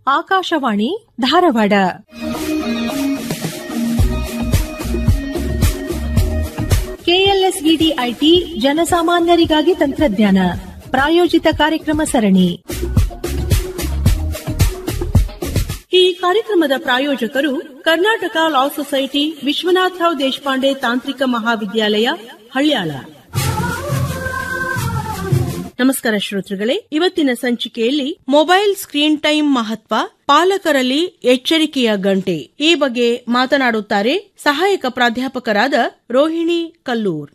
Akashvani Dharwad KLSED IT ಜನಸಾಮಾನ್ಯರಿಗಾಗಿ ತಂತ್ರಜ್ಞಾನ ಪ್ರಾಯೋಜಿತ ಕಾರ್ಯಕ್ರಮ ಸರಣಿ ಈ ಕಾರ್ಯಕ್ರಮದ ಪ್ರಾಯೋಜಕರು ಕರ್ನಾಟಕ ಲಾ ಸೊಸೈಟಿ ವಿಶ್ವನಾಥರಾವ್ ದೇಶಪಾಂಡೆ ತಾಂತ್ರಿಕ ಮಹಾವಿದ್ಯಾಲಯ ಹಳ್ಯಾಳ ನಮಸ್ಕಾರ ಶ್ರೋತೃಗಳೇ ಇವತ್ತಿನ ಸಂಚಿಕೆಯಲ್ಲಿ ಮೊಬೈಲ್ ಸ್ಕ್ರೀನ್ ಟೈಮ್ ಮಹತ್ವ ಪಾಲಕರಲ್ಲಿ ಎಚ್ಚರಿಕೆಯ ಗಂಟೆ ಈ ಬಗ್ಗೆ ಮಾತನಾಡುತ್ತಾರೆ ಸಹಾಯಕ ಪ್ರಾಧ್ಯಾಪಕರಾದ ರೋಹಿಣಿ ಕಲ್ಲೂರ್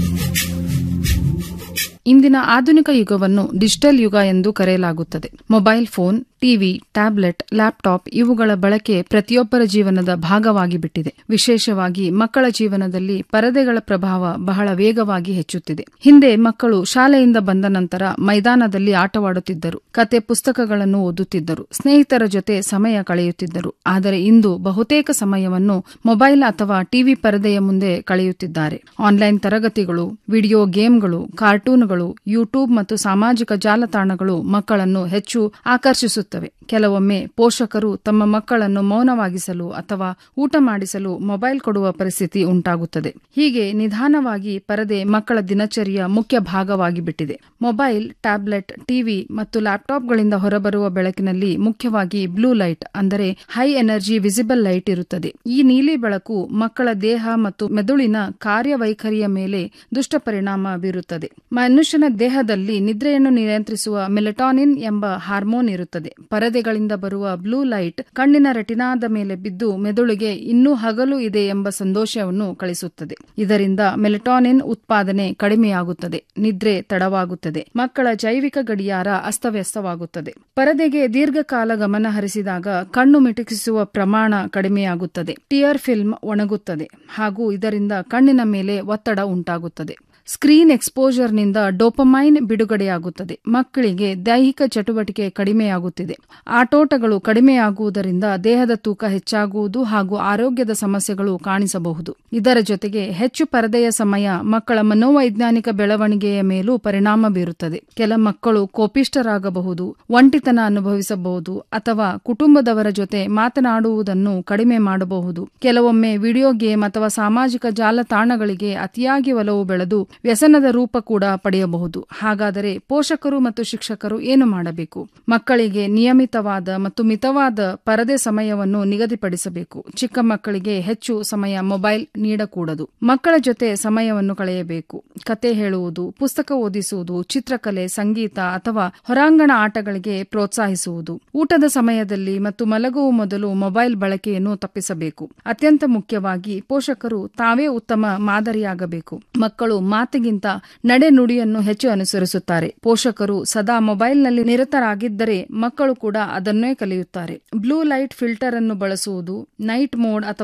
ಇಂದಿನ ಆಧುನಿಕ ಯುಗವನ್ನು ಡಿಜಿಟಲ್ ಯುಗ ಎಂದು ಕರೆಯಲಾಗುತ್ತದೆ mobile phone TV tablet laptop ಇವುಗಳ ಬಳಕೆ ಪ್ರತಿಯೊಬ್ಬರ ಜೀವನದ ಭಾಗವಾಗಿ ಬಿಟ್ಟಿದೆ ವಿಶೇಷವಾಗಿ ಮಕ್ಕಳ ಜೀವನದಲ್ಲಿ ಪರದೆಗಳ ಪ್ರಭಾವ ಬಹಳ ವೇಗವಾಗಿ ಹೆಚ್ಚುತ್ತಿದೆ ಹಿಂದೆ ಮಕ್ಕಳು ಶಾಲೆಯಿಂದ ಬಂದ ನಂತರ ಮೈದಾನದಲ್ಲಿ ಆಟವಾಡುತ್ತಿದ್ದರು ಕತೆ ಪುಸ್ತಕಗಳನ್ನು ಓದುತ್ತಿದ್ದರು ಸ್ನೇಹಿತರ ಜೊತೆ ಸಮಯ ಕಳೆಯುತ್ತಿದ್ದರು ಆದರೆ ಇಂದು ಬಹುತೇಕ ಸಮಯವನ್ನು ಮೊಬೈಲ್ ಅಥವಾ ಟಿವಿ ಪರದೆಯ ಮುಂದೆ ಕಳೆಯುತ್ತಿದ್ದಾರೆ ಆನ್ಲೈನ್ ತರಗತಿಗಳು ವಿಡಿಯೋ ಗೇಮ್ಗಳು ಕಾರ್ಟೂನ್ಗಳು ಯೂಟ್ಯೂಬ್ ಮತ್ತು ಸಾಮಾಜಿಕ ಜಾಲತಾಣಗಳು ಮಕ್ಕಳನ್ನು ಹೆಚ್ಚು ಆಕರ್ಷಿಸುತ್ತವೆ ಕೆಲವೊಮ್ಮೆ ಪೋಷಕರು ತಮ್ಮ ಮಕ್ಕಳನ್ನು ಮೌನವಾಗಿಸಲು ಅಥವಾ ಊಟ ಮಾಡಿಸಲು ಮೊಬೈಲ್ ಕೊಡುವ ಪರಿಸ್ಥಿತಿ ಉಂಟಾಗುತ್ತದೆ ಹೀಗೆ ನಿಧಾನವಾಗಿ ಪರದೆ ಮಕ್ಕಳ ದಿನಚರಿಯ ಮುಖ್ಯ ಭಾಗವಾಗಿ ಬಿಟ್ಟಿದೆ ಮೊಬೈಲ್ ಟ್ಯಾಬ್ಲೆಟ್ ಟಿವಿ ಮತ್ತು ಲ್ಯಾಪ್ಟಾಪ್ಗಳಿಂದ ಹೊರಬರುವ ಬೆಳಕಿನಲ್ಲಿ ಮುಖ್ಯವಾಗಿ ಬ್ಲೂ ಲೈಟ್ ಅಂದರೆ ಹೈ ಎನರ್ಜಿ ವಿಸಿಬಲ್ ಲೈಟ್ ಇರುತ್ತದೆ ಈ ನೀಲಿ ಬೆಳಕು ಮಕ್ಕಳ ದೇಹ ಮತ್ತು ಮೆದುಳಿನ ಕಾರ್ಯವೈಖರಿಯ ಮೇಲೆ ದುಷ್ಟ ಪರಿಣಾಮ ಬೀರುತ್ತದೆ ಮನುಷ್ಯನ ದೇಹದಲ್ಲಿ ನಿದ್ರೆಯನ್ನು ನಿಯಂತ್ರಿಸುವ ಮೆಲೆಟಾನಿನ್ ಎಂಬ ಹಾರ್ಮೋನ್ ಇರುತ್ತದೆ ಪರದೆಗಳಿಂದ ಬರುವ ಬ್ಲೂ ಲೈಟ್ ಕಣ್ಣಿನ ರೆಟಿನಾದ ಮೇಲೆ ಬಿದ್ದು ಮೆದುಳಿಗೆ ಇನ್ನೂ ಹಗಲು ಇದೆ ಎಂಬ ಸಂತೋಷವನ್ನು ಕಳಿಸುತ್ತದೆ ಇದರಿಂದ ಮೆಲೆಟಾನಿನ್ ಉತ್ಪಾದನೆ ಕಡಿಮೆಯಾಗುತ್ತದೆ ನಿದ್ರೆ ತಡವಾಗುತ್ತದೆ ಮಕ್ಕಳ ಜೈವಿಕ ಗಡಿಯಾರ ಅಸ್ತವ್ಯಸ್ತವಾಗುತ್ತದೆ ಪರದೆಗೆ ದೀರ್ಘಕಾಲ ಗಮನ ಹರಿಸಿದಾಗ ಕಣ್ಣು ಮಿಟುಕಿಸುವ ಪ್ರಮಾಣ ಕಡಿಮೆಯಾಗುತ್ತದೆ ಟಿಯರ್ ಫಿಲ್ಮ್ ಒಣಗುತ್ತದೆ ಹಾಗೂ ಇದರಿಂದ ಕಣ್ಣಿನ ಮೇಲೆ ಒತ್ತಡ ಉಂಟಾಗುತ್ತದೆ ಸ್ಕ್ರೀನ್ ಎಕ್ಸ್ಪೋಜರ್ನಿಂದ ಡೋಪಮೈನ್ ಬಿಡುಗಡೆಯಾಗುತ್ತದೆ ಮಕ್ಕಳಿಗೆ ದೈಹಿಕ ಚಟುವಟಿಕೆ ಕಡಿಮೆಯಾಗುತ್ತಿದೆ ಆಟೋಟಗಳು ಕಡಿಮೆಯಾಗುವುದರಿಂದ ದೇಹದ ತೂಕ ಹೆಚ್ಚಾಗುವುದು ಹಾಗೂ ಆರೋಗ್ಯದ ಸಮಸ್ಯೆಗಳು ಕಾಣಿಸಬಹುದು ಇದರ ಜೊತೆಗೆ ಹೆಚ್ಚು ಪರದೆಯ ಸಮಯ ಮಕ್ಕಳ ಮನೋವೈಜ್ಞಾನಿಕ ಬೆಳವಣಿಗೆಯ ಮೇಲೂ ಪರಿಣಾಮ ಬೀರುತ್ತದೆ ಕೆಲ ಮಕ್ಕಳು ಕೋಪಿಷ್ಟರಾಗಬಹುದು ಒಂಟಿತನ ಅನುಭವಿಸಬಹುದು ಅಥವಾ ಕುಟುಂಬದವರ ಜೊತೆ ಮಾತನಾಡುವುದನ್ನು ಕಡಿಮೆ ಮಾಡಬಹುದು ಕೆಲವೊಮ್ಮೆ ವಿಡಿಯೋ ಗೇಮ್ ಅಥವಾ ಸಾಮಾಜಿಕ ಜಾಲತಾಣಗಳಿಗೆ ಅತಿಯಾಗಿ ಒಲವು ಬೆಳೆದು ವ್ಯಸನದ ರೂಪ ಕೂಡ ಪಡೆಯಬಹುದು ಹಾಗಾದರೆ ಪೋಷಕರು ಮತ್ತು ಶಿಕ್ಷಕರು ಏನು ಮಾಡಬೇಕು ಮಕ್ಕಳಿಗೆ ನಿಯಮಿತವಾದ ಮತ್ತು ಮಿತವಾದ ಪರದೆ ಸಮಯವನ್ನು ನಿಗದಿಪಡಿಸಬೇಕು ಚಿಕ್ಕ ಮಕ್ಕಳಿಗೆ ಹೆಚ್ಚು ಸಮಯ ಮೊಬೈಲ್ ನೀಡಕೂಡದು ಮಕ್ಕಳ ಜೊತೆ ಸಮಯವನ್ನು ಕಳೆಯಬೇಕು ಕತೆ ಹೇಳುವುದು ಪುಸ್ತಕ ಓದಿಸುವುದು ಚಿತ್ರಕಲೆ ಸಂಗೀತ ಅಥವಾ ಹೊರಾಂಗಣ ಆಟಗಳಿಗೆ ಪ್ರೋತ್ಸಾಹಿಸುವುದು ಊಟದ ಸಮಯದಲ್ಲಿ ಮತ್ತು ಮಲಗುವ ಮೊದಲು ಮೊಬೈಲ್ ಬಳಕೆಯನ್ನು ತಪ್ಪಿಸಬೇಕು ಅತ್ಯಂತ ಮುಖ್ಯವಾಗಿ ಪೋಷಕರು ತಾವೇ ಉತ್ತಮ ಮಾದರಿಯಾಗಬೇಕು ಮಕ್ಕಳು ಮಾತಿಗಿಂತ ನಡೆ ನುಡಿಯನ್ನು ಹೆಚ್ಚು ಅನುಸರಿಸುತ್ತಾರೆ ಪೋಷಕರು ಸದಾ ಮೊಬೈಲ್ನಲ್ಲಿ ನಿರತರಾಗಿದ್ದರೆ ಮಕ್ಕಳು ಕೂಡ ಅದನ್ನೇ ಕಲಿಯುತ್ತಾರೆ ಬ್ಲೂ ಲೈಟ್ ಫಿಲ್ಟರ್ ಅನ್ನು ಬಳಸುವುದು ನೈಟ್ ಮೋಡ್ ಅಥವಾ